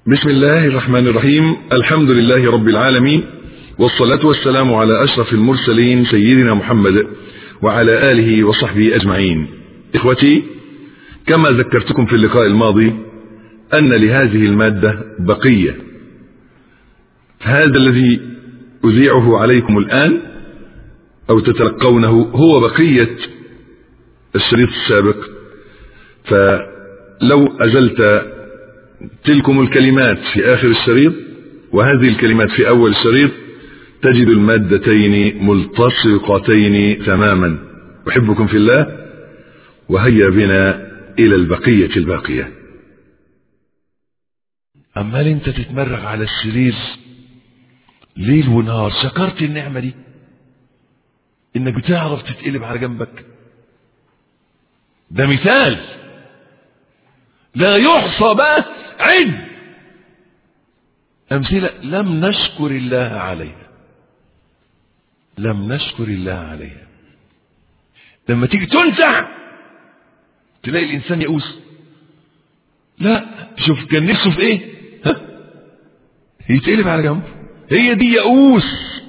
بسم الله الرحمن الرحيم الحمد لله رب العالمين والصلاة والسلام على أشرف المرسلين سيدنا محمد وعلى آله وصحبه أجمعين إخوتي كما ذكرتكم في اللقاء الماضي أن لهذه المادة بقية هذا الذي أذيعه عليكم الآن أو تتلقونه هو بقية الشريط السابق فلو أزلت تلكم الكلمات في آخر الشريط وهذه الكلمات في أول الشريط تجد المادتين ملتصقتين تماما أحبكم في الله وهيا بنا إلى البقية الباقية عمال انت تتمرغ على السرير ليل ونهار شكرت النعمة دي انك بتعرف تتقلب على جنبك ده مثال لا يحصى بقى عد أمثلة لم نشكر الله عليها لم نشكر الله عليها لما تيجي تنزع تلاقي الإنسان يئوس لا شوف كان نفسه في إيه ها يتقلب على جنبه هي دي يئوس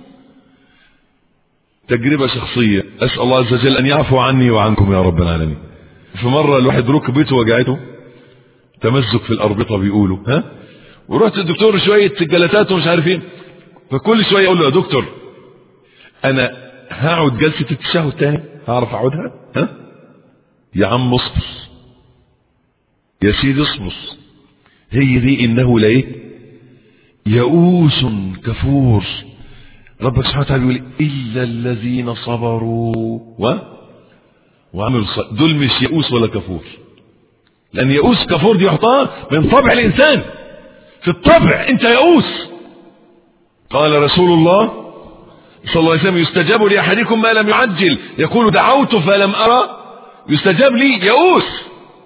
تجربة شخصية أسأل الله عز وجل أن يعفو عني وعنكم يا رب العالمين في مرة الواحد ركبته وجعته تمزق في الأربطة بيقولوا ها ورحت الدكتور شوية جلسات ومش عارف ايه فكل شوية يقول له يا دكتور أنا هقعد جلسة التشهد تاني هعرف أقعدها ها يا عم اصبر يا سيدي اصبر هي دي إنه لا إيه يئوس كفور ربك سبحانه وتعالى يقول إلا الذين صبروا و وعملوا الصلاة دول مش يئوس ولا كفور لأن يئوس كفور دي يحطها من طبع الإنسان في الطبع أنت يئوس قال رسول الله صلى الله عليه وسلم يستجاب لأحدكم ما لم يعجل يقول دعوت فلم أرى يستجاب لي يئوس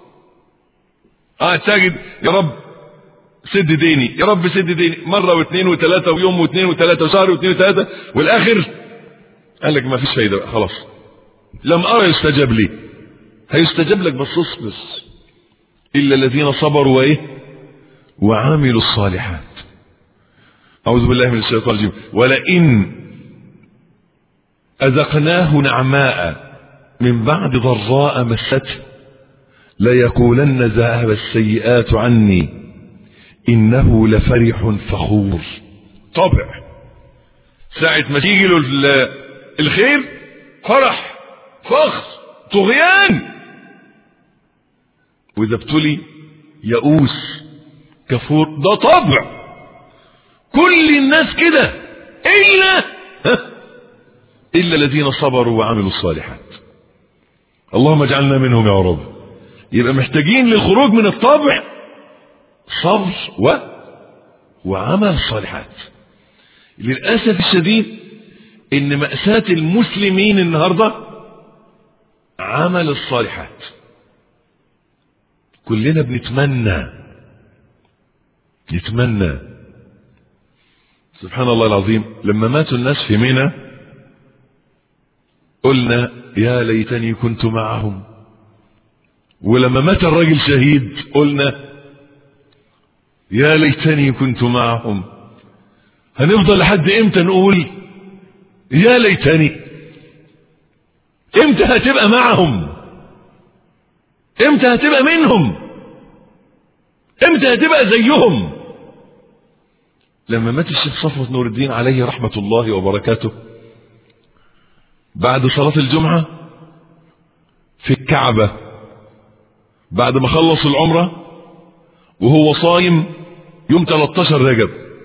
اه تجد يا رب سد ديني يا رب سد ديني مرة واثنين وثلاثة ويوم واثنين وثلاثة وشهر واثنين وثلاثة والآخر قال لك ما فيش فايدة بقى خلاص لم أرى يستجاب لي هيستجاب لك بس اصبر إلا الذين صبروا وإيه وعملوا الصالحات أعوذ بالله من الشيطان الرجيم ولئن أذقناه نعماء من بعد ضراء مسته ليقولن ذهب السيئات عني إنه لفرح فخور طبع ساعة ما تيجي له الخير فرح فخر طغيان وإذا ابتلي يئوس كفور ده طبع كل الناس كده إلا إلا الذين صبروا وعملوا الصالحات اللهم اجعلنا منهم يا رب يبقى محتاجين للخروج من الطبع صبر و وعمل الصالحات للأسف الشديد إن مأساة المسلمين النهاردة عمل الصالحات كلنا بنتمنى نتمنى سبحان الله العظيم لما ماتوا الناس في منى قلنا يا ليتني كنت معهم ولما مات الراجل شهيد قلنا يا ليتني كنت معهم هنفضل لحد امتى نقول يا ليتني امتى هتبقى معهم امتى هتبقى منهم امتى هتبقى زيهم لما مات الشيخ صفوة نور الدين عليه رحمة الله وبركاته بعد صلاة الجمعة في الكعبة بعد ما خلص العمرة وهو صايم يوم 13 رجب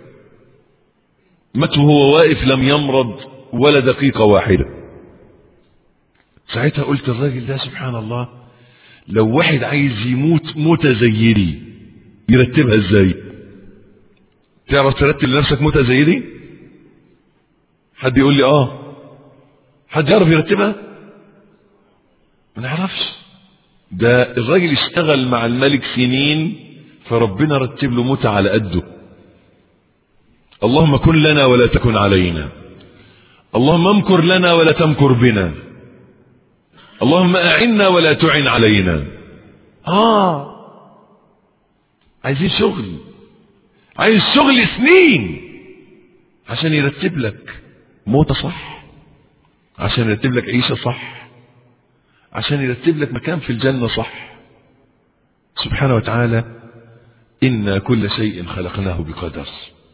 مات وهو واقف لم يمرض ولا دقيقة واحدة ساعتها قلت الراجل ده سبحان الله لو واحد عايز يموت موتة زي دي يرتبها ازاي تعرف ترتب لنفسك موتة زي دي حد يقول لي اه حد يعرف يرتبها ما نعرفش ده الراجل اشتغل مع الملك سنين فربنا رتب له موتة على قده اللهم كن لنا ولا تكن علينا اللهم امكر لنا ولا تمكر بنا اللهم أعنا ولا تعن علينا آه عايزين شغل عايز شغل سنين عشان يرتب لك موتة صح عشان يرتب لك عيشة صح عشان يرتب لك مكان في الجنة صح سبحانه وتعالى إنا كل شيء خلقناه بقدر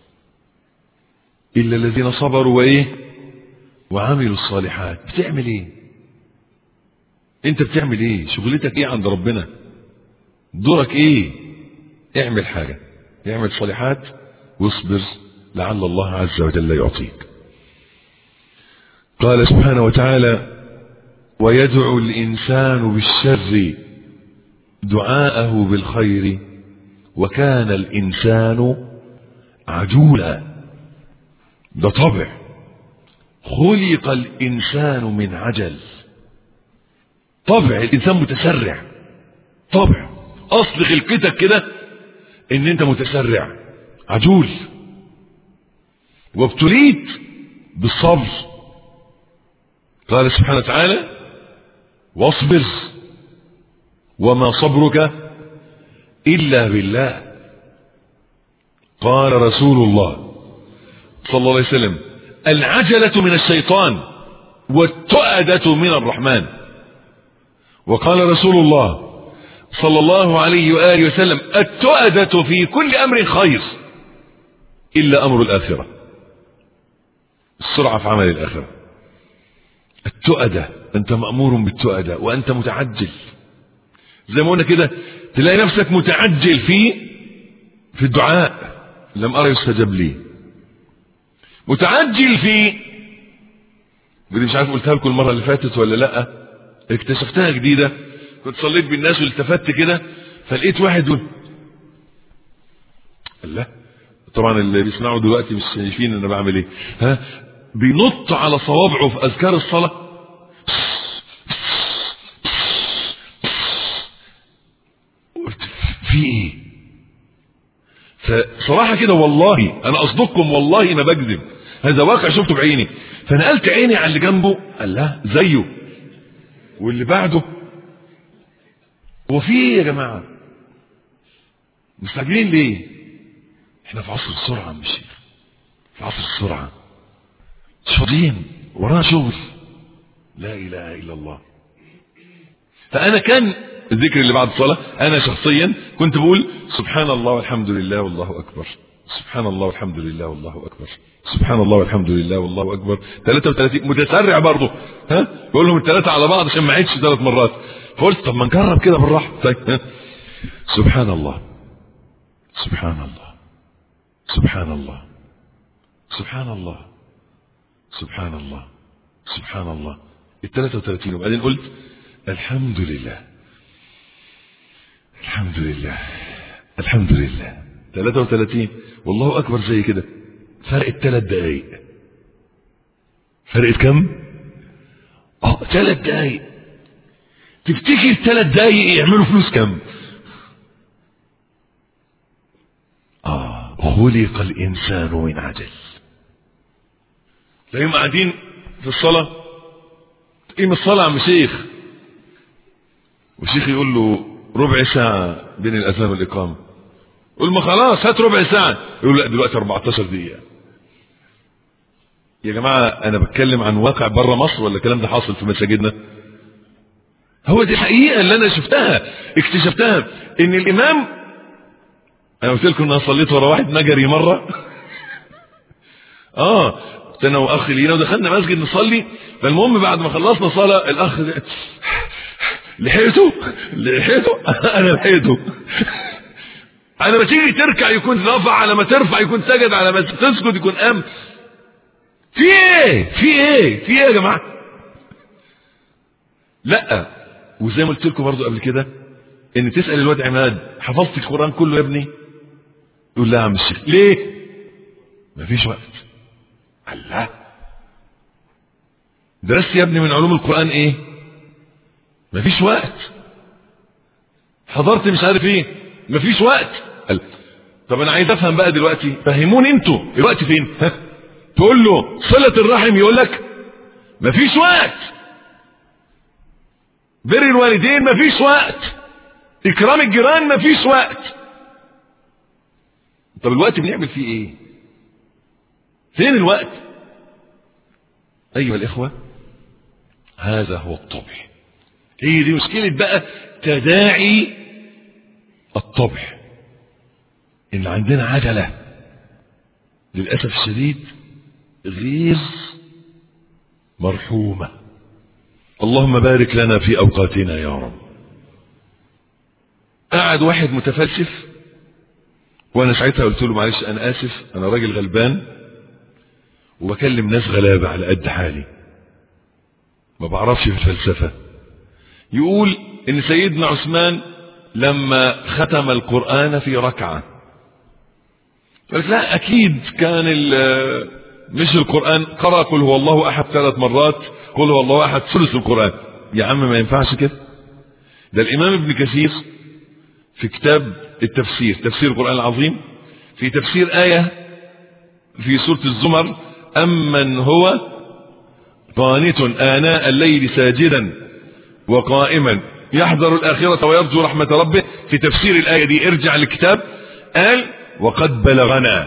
إلا الذين صبروا وإيه وعملوا الصالحات بتعمل إيه أنت بتعمل إيه شغلتك إيه عند ربنا دورك إيه اعمل حاجة اعمل صالحات واصبر لعل الله عز وجل يعطيك قال سبحانه وتعالى ويدعو الإنسان بالشر دعاءه بالخير وكان الإنسان عجولا ده طبع خلق الإنسان من عجل طبع الإنسان متسرع طبع أصل خلقتك كده إن أنت متسرع عجول وابتليت بالصبر قال سبحانه وتعالى واصبر وما صبرك إلا بالله قال رسول الله صلى الله عليه وسلم العجلة من الشيطان والتؤدة من الرحمن وقال رسول الله صلى الله عليه وآله وسلم التؤدة في كل أمر خير إلا أمر الآخرة السرعة في عمل الآخرة التؤدة أنت مأمور بالتؤدة وأنت متعجل زي ما قلنا كده تلاقي نفسك متعجل في في الدعاء لم أرى يستجب لي متعجل في ودي مش عارف قلتها لكم المرة اللي فاتت ولا لا اكتشفتها جديدة كنت صليت بالناس والتفت كده فلقيت واحد يقول الله طبعا اللي بيسمعوا دلوقتي مش شايفين انا بعمل ايه ها بينط على صوابعه في اذكار الصلاه قلت في ايه فصراحة كده والله انا اصدقكم والله ما بكذب هذا واقع شفته بعيني فنقلت عيني على اللي جنبه قال لا زيه واللي بعده هو في ايه يا جماعة مستعجلين ليه احنا في عصر السرعة مش في عصر السرعة مش فاضيين ورانا شغل لا اله الا الله فانا كان الذكر اللي بعد الصلاة أنا شخصيا كنت بقول سبحان الله والحمد لله والله أكبر سبحان الله والحمد لله والله أكبر سبحان الله والحمد لله والله أكبر 33 متسرع برضه ها بقول لهم الثلاثة على بعض عشان ما عيدش ثلاث مرات فقلت طب ما نجرب كده بالراحة طيب ها سبحان الله سبحان الله سبحان الله سبحان الله سبحان الله سبحان الله ال 33 وبعدين قلت الحمد لله الحمد لله الحمد لله 33 والله اكبر زي كده فرقت ثلاث دقايق فرقت كم اه ثلاث دقايق تفتكر ثلاث دقايق يعملوا فلوس كم اه خلق الانسان من عجل تلاقيهم قاعدين في الصلاه قيم الصلاه عم شيخ والشيخ يقول له ربع ساعة بين الأذان والإقامة يقول ما خلاص هات ربع ساعة يقول لا دلوقتي 14 دقيقة يا جماعة أنا بتكلم عن واقع بره مصر ولا الكلام ده حاصل في مساجدنا هو دي الحقيقة اللي أنا شفتها اكتشفتها إن الإمام أنا قلت لكم إن أنا صليت ورا واحد مجري مرة آه كنت أنا وأخ لينا ودخلنا مسجد نصلي فالمهم بعد ما خلصنا صلاة الأخ لحقته لحقته انا لحقته على ما تيجي تركع يكون رفع على ما ترفع يكون سجد على ما تسجد يكون قام في ايه في ايه في ايه يا جماعه لا وزي ما قلت لكم برضو قبل كده ان تسال الواد عماد حفظت القران كله يا ابني يقول لا يا عم الشيخ ليه مفيش وقت الله درست يا ابني من علوم القران ايه مفيش وقت حضرت مش عارف ايه مفيش وقت قال طب انا عايز افهم بقى دلوقتي فهموني انتوا الوقت فين ها تقول له صلة الرحم يقول لك مفيش وقت بر الوالدين مفيش وقت اكرام الجيران مفيش وقت طب الوقت بنعمل فيه ايه فين الوقت ايها الاخوة هذا هو الطبع هي دي مشكلة بقى تداعي الطبع ان عندنا عجلة للأسف الشديد غير مرحومة اللهم بارك لنا في أوقاتنا يا رب قعد واحد متفلسف وانا ساعتها قلت له معلش انا اسف انا راجل غلبان وبكلم ناس غلابة على قد حالي ما بعرفش في الفلسفة يقول ان سيدنا عثمان لما ختم القرآن في ركعة قالت لا اكيد كان مش القرآن قرأ قل هو الله احد ثلاث مرات قل هو الله احد ثلث القرآن يا عم ما ينفعش كده ده الامام ابن كثير في كتاب التفسير تفسير القرآن العظيم في تفسير آية في سورة الزمر أمن هو قانت آناء الليل ساجدا وقائما يحذر الآخرة ويرجو رحمة ربه في تفسير الآية دي ارجع للكتاب قال وقد بلغنا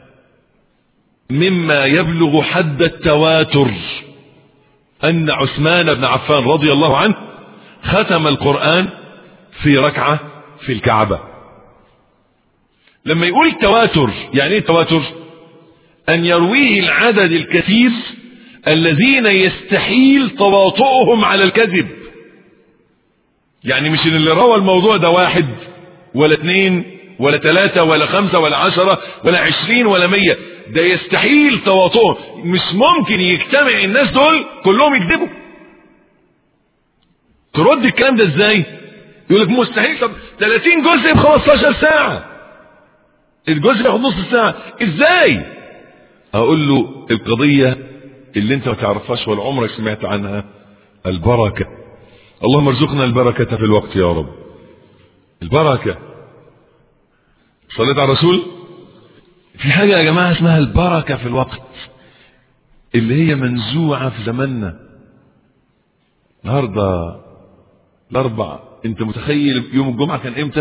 مما يبلغ حد التواتر أن عثمان بن عفان رضي الله عنه ختم القرآن في ركعة في الكعبة لما يقول تواتر يعني ايه تواتر ان يرويه العدد الكثير الذين يستحيل تواطؤهم على الكذب يعني مش ان اللي روى الموضوع ده واحد ولا اثنين ولا ثلاثة ولا خمسة ولا عشرة ولا عشرين ولا مية ده يستحيل تواطؤهم مش ممكن يجتمع الناس دول كلهم يكذبوا ترد الكلام ده ازاي يقول لك مستحيل طب 30 جزء ب 15 ساعة الجزء ياخد نص ساعة ازاي اقول له القضية اللي انت ما تعرفهاش ولا عمرك سمعت عنها البركة اللهم ارزقنا البركة في الوقت يا رب البركة صليت على الرسول في حاجة يا جماعة اسمها البركة في الوقت اللي هي منزوعة في زماننا النهارده الاربع انت متخيل يوم الجمعة كان امتى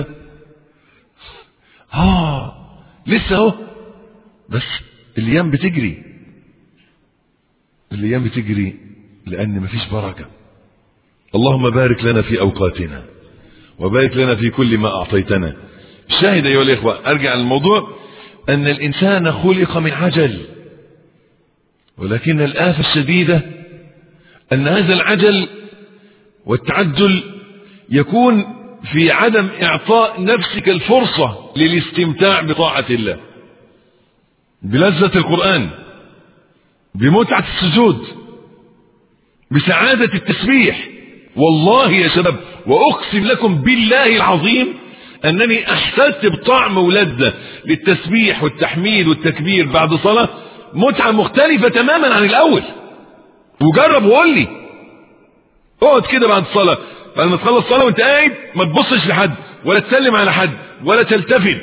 اه لسه اهو بس الايام بتجري الايام بتجري لان مفيش بركة اللهم بارك لنا في اوقاتنا وبارك لنا في كل ما اعطيتنا الشاهد ايها الاخوة ارجع للموضوع ان الانسان خلق من عجل ولكن الآفة الشديدة ان هذا العجل والتعجل يكون في عدم اعطاء نفسك الفرصة للاستمتاع بطاعة الله بلذة القرآن بمتعة السجود بسعادة التسبيح والله يا شباب واقسم لكم بالله العظيم انني احسست بطعم ولذة للتسبيح والتحميد والتكبير بعد صلاة متعة مختلفة تماما عن الاول وجرب وقول لي اقعد كده بعد الصلاة بعد ما تخلص صلاة وانت قاعد ما تبصش لحد ولا تسلم على حد ولا تلتفت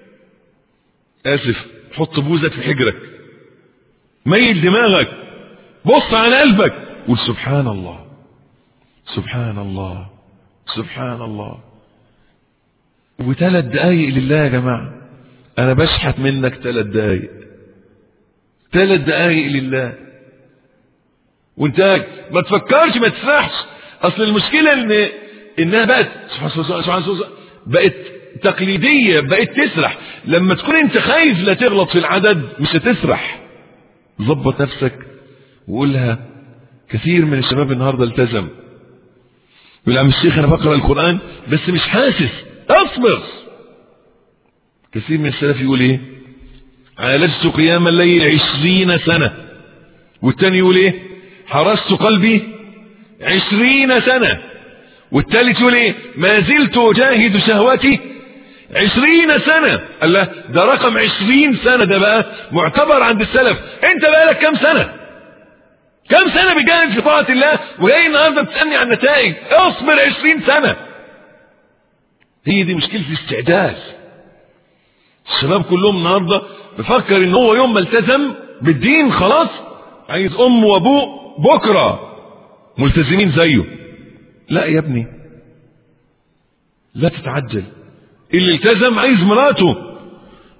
اسف حط بوزك في حجرك ميل دماغك بص على قلبك قول سبحان الله سبحان الله سبحان الله وثلاث دقايق لله يا جماعة انا بشحت منك ثلاث دقايق ثلاث دقايق لله وانت ما تفكرش ما تسرحش اصل المشكلة ان انها بقت سبحان الله بقت تقليدية بقت تسرح لما تكون انت خايف لا تغلط في العدد مش هتسرح ظبط نفسك وقولها كثير من الشباب النهاردة التزم يقول يا عم الشيخ انا بقرأ القرآن بس مش حاسس اصبر كثير من السلف يقول ايه عالجت قيام الليل عشرين سنة والتاني يقول ايه حرست قلبي عشرين سنة والتالت يقول ايه ما زلت اجاهد شهوتي عشرين سنة قال له ده رقم عشرين سنة ده بقى معتبر عند السلف انت بقى لك كم سنة كم سنة بجانب في طاعة الله وجاي النهارده بتسألني عن النتائج اصبر عشرين سنة هي دي مشكلة الاستعداد الشباب كلهم النهارده بفكر ان هو يوم ما التزم بالدين خلاص عايز امه وابوه بكره ملتزمين زيه لا يا ابني لا تتعجل اللي التزم عايز مراته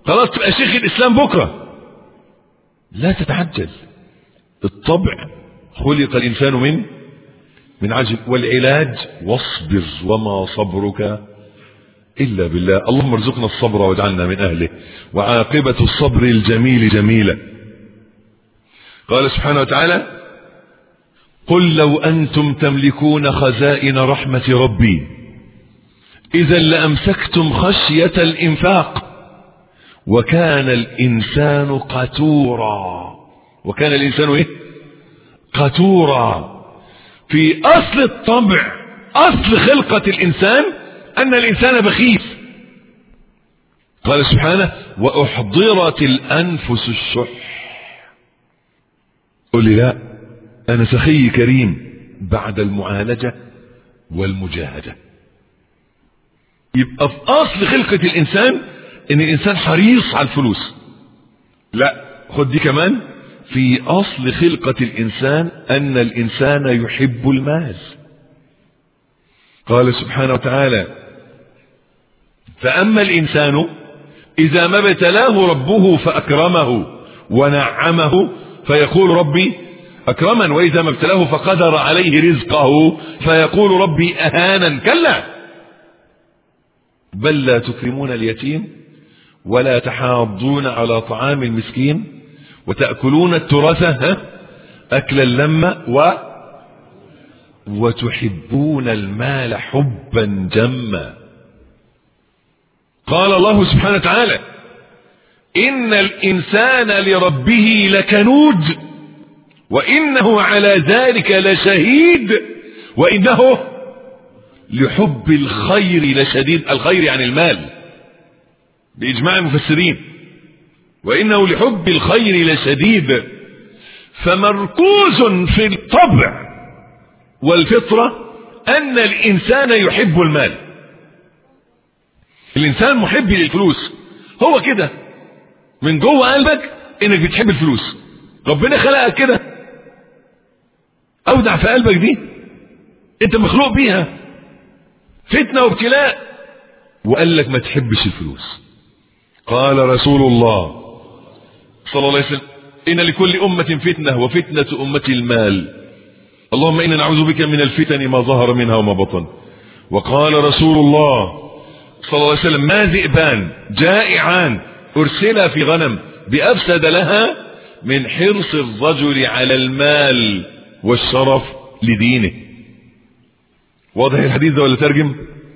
خلاص تبقى شيخ الإسلام بكرة لا تتعجل الطبع خلق الإنسان من من عجل والعلاج واصبر وما صبرك إلا بالله اللهم ارزقنا الصبر واجعلنا من أهله وعاقبة الصبر الجميل جميلة قال سبحانه وتعالى قل لو أنتم تملكون خزائن رحمة ربي إذا لأمسكتم خشية الإنفاق وكان الإنسان قتورا وكان الإنسان إيه قتورا في أصل الطبع أصل خلقة الإنسان أن الإنسان بخيل قال سبحانه وأحضرت الأنفس الشح قل لي لا أنا سخي كريم بعد المعالجة والمجاهدة يبقى في أصل خلقة الإنسان إن الإنسان حريص على الفلوس لا خد دي كمان في أصل خلقة الإنسان أن الإنسان يحب المال قال سبحانه وتعالى فأما الإنسان إذا ما ابتلاه ربه فأكرمه ونعمه فيقول ربي أكرما وإذا ما ابتلاه فقدر عليه رزقه فيقول ربي أهانا كلا بل لا تكرمون اليتيم ولا تحاضون على طعام المسكين وتأكلون التراث ها أكلا لما و وتحبون المال حبا جما قال الله سبحانه وتعالى إن الإنسان لربه لكنود وإنه على ذلك لشهيد وإنه لحب الخير لشديد الخير عن المال بإجماع المفسرين وإنه لحب الخير لشديد فمركوز في الطبع والفطرة أن الإنسان يحب المال الإنسان محب للفلوس هو كده من جوه قلبك إنك بتحب الفلوس ربنا خلقك كده أودع في قلبك دي أنت مخلوق بيها فتنة وابتلاء وقال لك ما تحبش الفلوس قال رسول الله صلى الله عليه وسلم إن لكل أمة فتنة وفتنة أمتي المال اللهم إنا نعوذ بك من الفتن ما ظهر منها وما بطن وقال رسول الله صلى الله عليه وسلم ما ذئبان جائعان أرسلا في غنم بأفسد لها من حرص الرجل على المال والشرف لدينه واضح الحديث ده ولا ترجم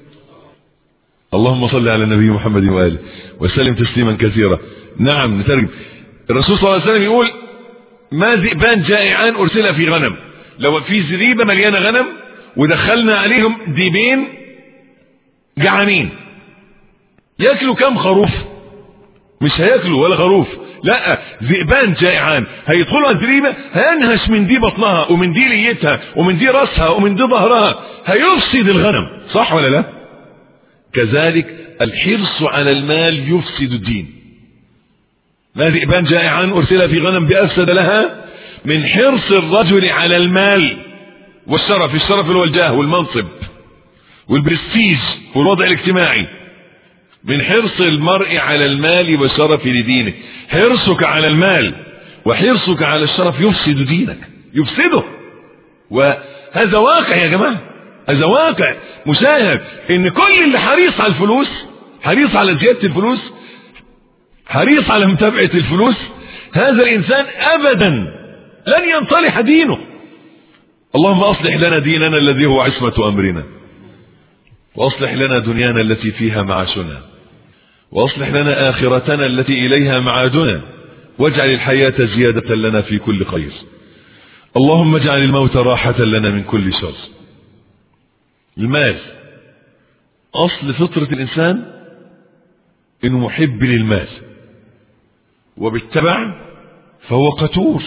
اللهم صل على النبي محمد وآله وسلم تسليما كثيرا نعم نترجم الرسول صلى الله عليه وسلم يقول ما ذئبان جائعان أرسل في غنم لو في زريبة مليانة غنم ودخلنا عليهم ديبين جعانين ياكلوا كم خروف مش هياكلوا ولا خروف لا ذئبان جائعان هيدخلوا على الزريبة هينهش من دي بطنها ومن دي ليتها ومن دي راسها ومن دي ظهرها هيفسد الغنم صح ولا لا كذلك الحرص على المال يفسد الدين ما ذئبان جائعان أرسل في غنم بأفسد لها من حرص الرجل على المال والشرف الشرف اللي هو الجاه والمنصب والبرستيج والوضع الاجتماعي من حرص المرء على المال والشرف لدينه حرصك على المال وحرصك على الشرف يفسد دينك يفسده وهذا واقع يا جماعة هذا واقع مشاهد ان كل اللي حريص على الفلوس حريص على زيادة الفلوس حريص على متابعة الفلوس هذا الانسان ابدا لن ينصلح دينه اللهم اصلح لنا ديننا الذي هو عصمة امرنا واصلح لنا دنيانا التي فيها معاشنا واصلح لنا اخرتنا التي اليها معادنا واجعل الحياة زيادة لنا في كل خير اللهم اجعل الموت راحة لنا من كل شر المال اصل فطرة الانسان انه محب للمال وبالتبع فهو قتور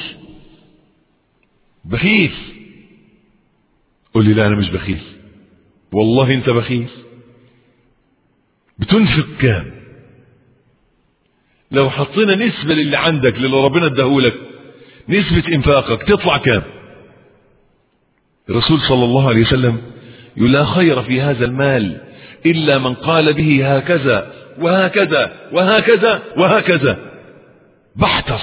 بخيل قل لي لا انا مش بخيل والله انت بخيل بتنفق كام لو حطينا نسبة للي عندك للي ربنا اداهولك نسبة انفاقك تطلع كام الرسول صلى الله عليه وسلم يقول لا خير في هذا المال إلا من قال به هكذا وهكذا وهكذا وهكذا بحثر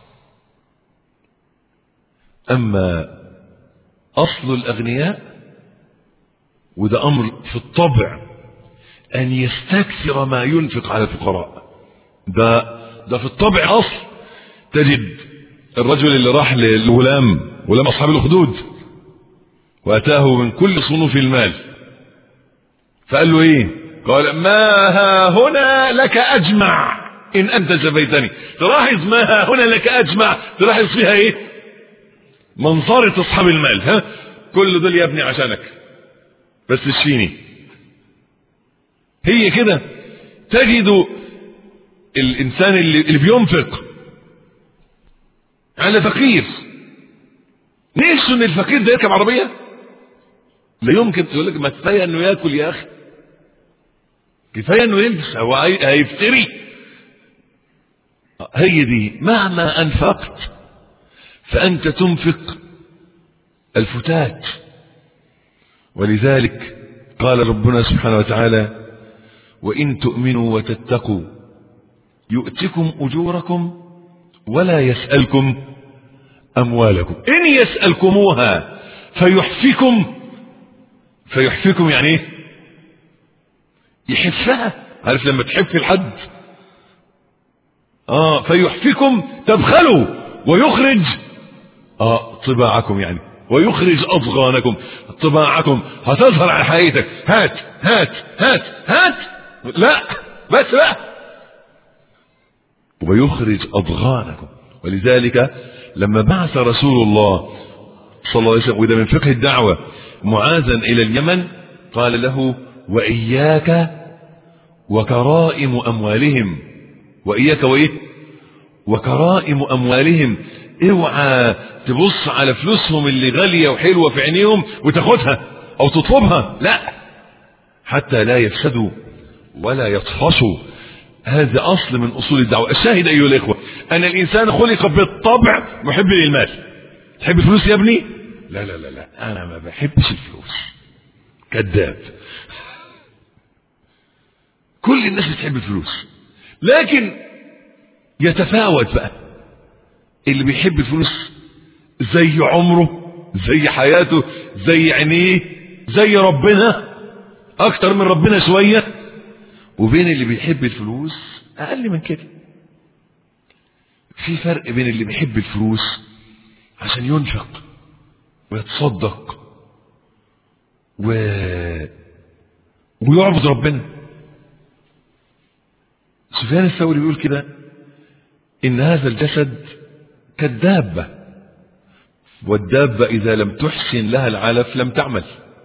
أما أصل الأغنياء وده أمر في الطبع أن يستكثر ما ينفق على الفقراء ده ده في الطبع أصل تجد الرجل اللي راح للغلام غلام أصحاب الأخدود وأتاه من كل صنوف المال فقال له إيه قال ما ها هنا لك أجمع إن أنت جبيتني تلاحظ ما ها هنا لك أجمع تلاحظ فيها إيه منظرة أصحاب المال ها كل دول يا ابني عشانك بس اشفيني هي كده تجد الإنسان اللي, اللي بينفق على فقير نفسه ان الفقير ده يركب عربيه لا يمكن تقول لك ما كفايه انه ياكل يا اخي كفايه انه يلبس هو هيفتري هي دي مهما انفقت فانت تنفق الفتات ولذلك قال ربنا سبحانه وتعالى وان تؤمنوا وتتقوا يؤتكم اجوركم ولا يسالكم أموالكم إن يسألكموها فيحفكم فيحفكم يعني إيه يحفها عارف لما تحف الحد آه فيحفكم تبخلوا ويخرج آه طباعكم يعني ويخرج أضغانكم طباعكم هتظهر على حقيقتك هات هات هات هات لا بس لا ويخرج أضغانكم ولذلك لما بعث رسول الله صلى الله عليه وسلم وده من فقه الدعوة معاذا إلى اليمن قال له وإياك وكرائم أموالهم وإياك وإيه وكرائم أموالهم اوعى تبص على فلوسهم اللي غالية وحلوة في عينيهم وتاخدها أو تطلبها لا حتى لا يفسدوا ولا يطفشوا هذا أصل من أصول الدعوة الشاهد أيها الإخوة أن الإنسان خلق بالطبع محب للمال تحب الفلوس يا ابني لا لا لا لا أنا ما بحبش الفلوس كذاب كل الناس بتحب الفلوس لكن يتفاوت بقى اللي بيحب الفلوس زي عمره زي حياته زي عينيه زي ربنا اكتر من ربنا شويه وبين اللي بيحب الفلوس اقل من كده في فرق بين اللي بيحب الفلوس عشان ينفق ويتصدق و... ويعبد ربنا سفيان الثوري بيقول كده ان هذا الجسد كالدابة والدابة اذا لم تحسن لها العلف لم تعمل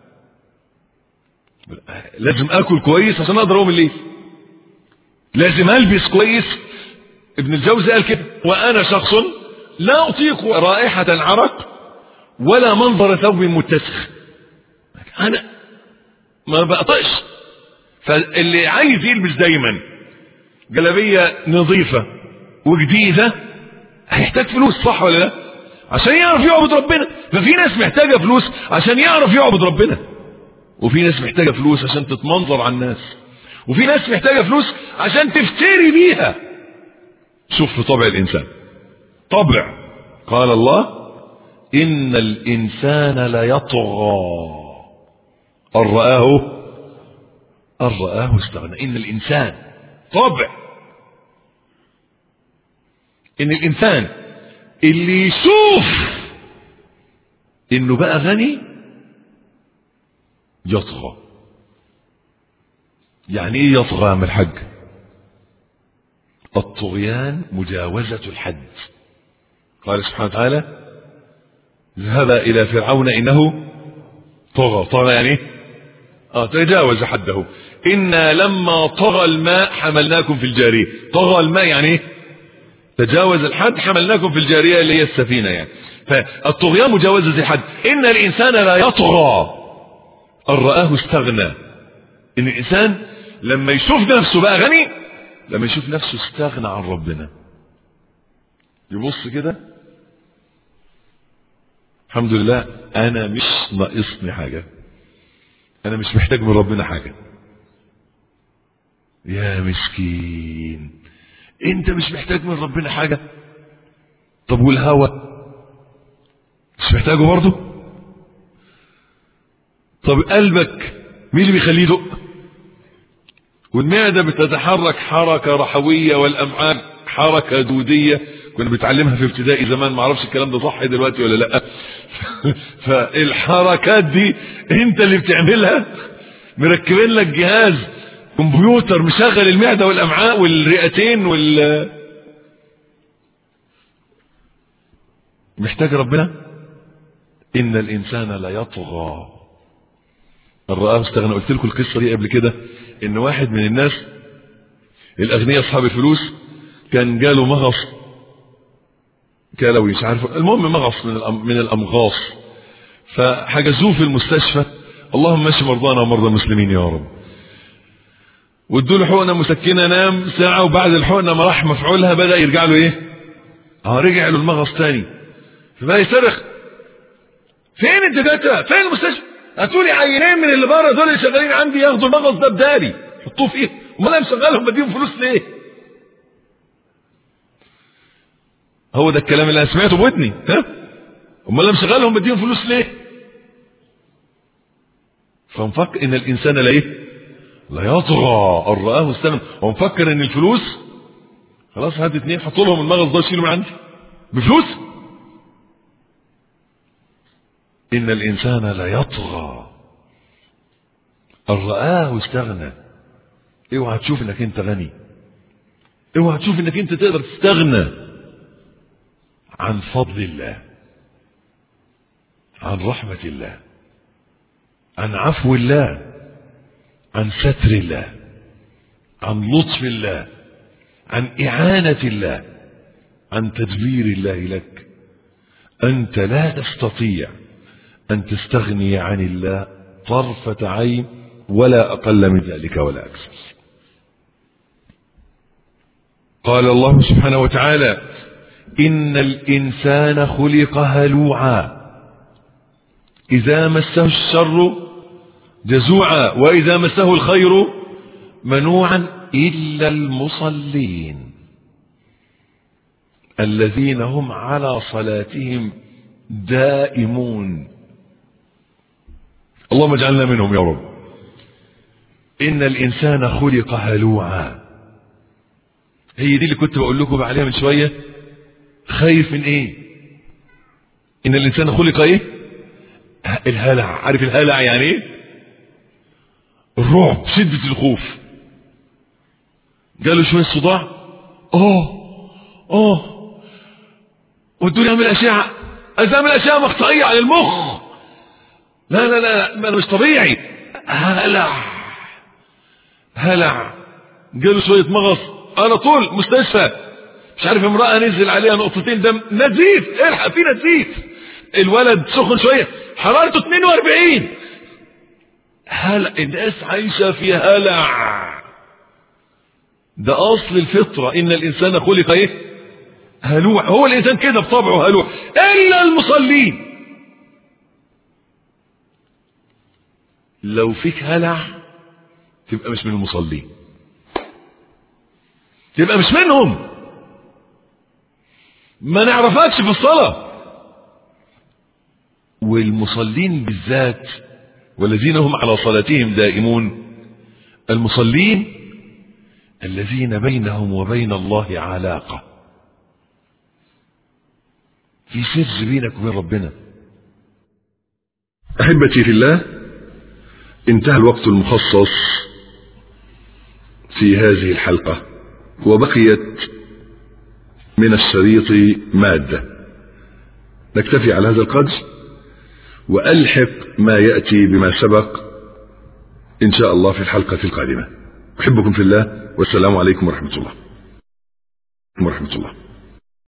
لازم اكل كويس عشان اقدر اقوم الليل لازم البس كويس ابن الجوزي قال كده وانا شخص لا اطيق رائحة العرق ولا منظر ثوب متسخ انا ما بقطعش فاللي عايز يلبس دايما جلابية نظيفة وجديدة هيحتاج فلوس صح ولا لا عشان يعرف يعبد ربنا ففي ناس محتاجة فلوس عشان يعرف يعبد ربنا وفي ناس محتاجة فلوس عشان تتمنظر على الناس وفي ناس محتاجة فلوس عشان تفتري بيها شوف في طبع الإنسان طبع قال الله إن الإنسان ليطغى أن رآه أن رآه استغنى إن الإنسان طبع إن الإنسان اللي يشوف إنه بقى غني يطغى يعني ايه يطغى يا الحج الطغيان مجاوزة الحد قال سبحانه وتعالى ذهب إلى فرعون إنه طغى طغى يعني آه تجاوز حده إنا لما طغى الماء حملناكم في الجارية طغى الماء يعني ايه تجاوز الحد حملناكم في الجارية اللي هي السفينة يعني فالطغيان مجاوزة الحد إن الإنسان لا يطغى أن رآه استغنى إن الإنسان لما يشوف نفسه بقى غني لما يشوف نفسه استغنى عن ربنا يبص كده الحمد لله أنا مش ناقصني حاجة أنا مش محتاج من ربنا حاجة يا مسكين انت مش محتاج من ربنا حاجة طب والهوى مش محتاجه برضه طب قلبك مين اللي بيخليه يدق والمعدة بتتحرك حركة رحوية والأمعاء حركة دودية كنا بنتعلمها في ابتدائي زمان ما اعرفش الكلام ده صح دلوقتي ولا لا فالحركات دي انت اللي بتعملها مركبين لك جهاز كمبيوتر مشغل المعدة والأمعاء والرئتين وال محتاج ربنا إن الإنسان لا يطغى الرآه استغنى قلت لكم القصة دي قبل كده إن واحد من الناس الأغنياء أصحاب الفلوس كان جاله مغص كلوي مش عارف المهم مغص من من الأمغاص فحجزوه في المستشفى اللهم اشف مرضانا ومرضى المسلمين يا رب وادوا له حقنه مسكنه نام ساعه وبعد الحقنه ما راح مفعولها بدا يرجع له ايه؟ اه رجع له المغص تاني فبقى يصرخ فين الدكاتره؟ فين المستشفى؟ هاتوا لي عينين من اللي بره دول اللي شغالين عندي ياخدوا المغص ده بدالي حطوه فيه امال انا مشغلهم بديهم فلوس ليه؟ هو ده الكلام اللي انا سمعته بودني ها؟ امال انا مشغلهم بديهم فلوس ليه؟ فمفكر ان الانسان لا ايه؟ لا يطغى ان رآه استغنى ومفكر ان الفلوس خلاص هات اتنين حطوا لهم المغص ده وشيله من عندي بفلوس ان الانسان لا يطغى ان رآه استغنى اوعى تشوف انك انت غني اوعى تشوف انك انت تقدر تستغنى عن فضل الله عن رحمة الله عن عفو الله عن ستر الله عن لطف الله عن إعانة الله عن تدبير الله لك أنت لا تستطيع أن تستغني عن الله طرفة عين ولا أقل من ذلك ولا أكثر قال الله سبحانه وتعالى إن الإنسان خلق هلوعا إذا مسه الشر جزوعا وإذا مسه الخير منوعا إلا المصلين الذين هم على صلاتهم دائمون اللهم اجعلنا منهم يا رب إن الإنسان خلق هلوعا هي دي اللي كنت بقول لكم عليها من شوية خايف من ايه ان الانسان خلق ايه الهلع عارف الهلع يعني ايه الرعب شدة الخوف جاله شوية صداع اه اه ودوني اعمل اشعة عايز اعمل اشعة مقطعية على المخ لا لا لا ما انا مش طبيعي هلع هلع جاله شوية مغص على طول مستشفى مش عارف امرأة نزل عليها نقطتين دم نزيف الحق في نزيف الولد سخن شوية حرارته 42 هلع الناس عايشة في هلع ده اصل الفطرة ان الانسان خلق ايه هلوع هو الانسان كده بطبعه هلوع الا المصلين لو فيك هلع تبقى مش من المصلين تبقى مش منهم ما نعرفكش في الصلاة والمصلين بالذات والذين هم على صلاتهم دائمون المصلين الذين بينهم وبين الله علاقة في سر بينك وبين ربنا أحبتي في الله انتهى الوقت المخصص في هذه الحلقة وبقيت من الشريط مادة نكتفي على هذا القدر وألحق ما يأتي بما سبق إن شاء الله في الحلقة القادمة أحبكم في الله والسلام عليكم ورحمة الله ورحمة الله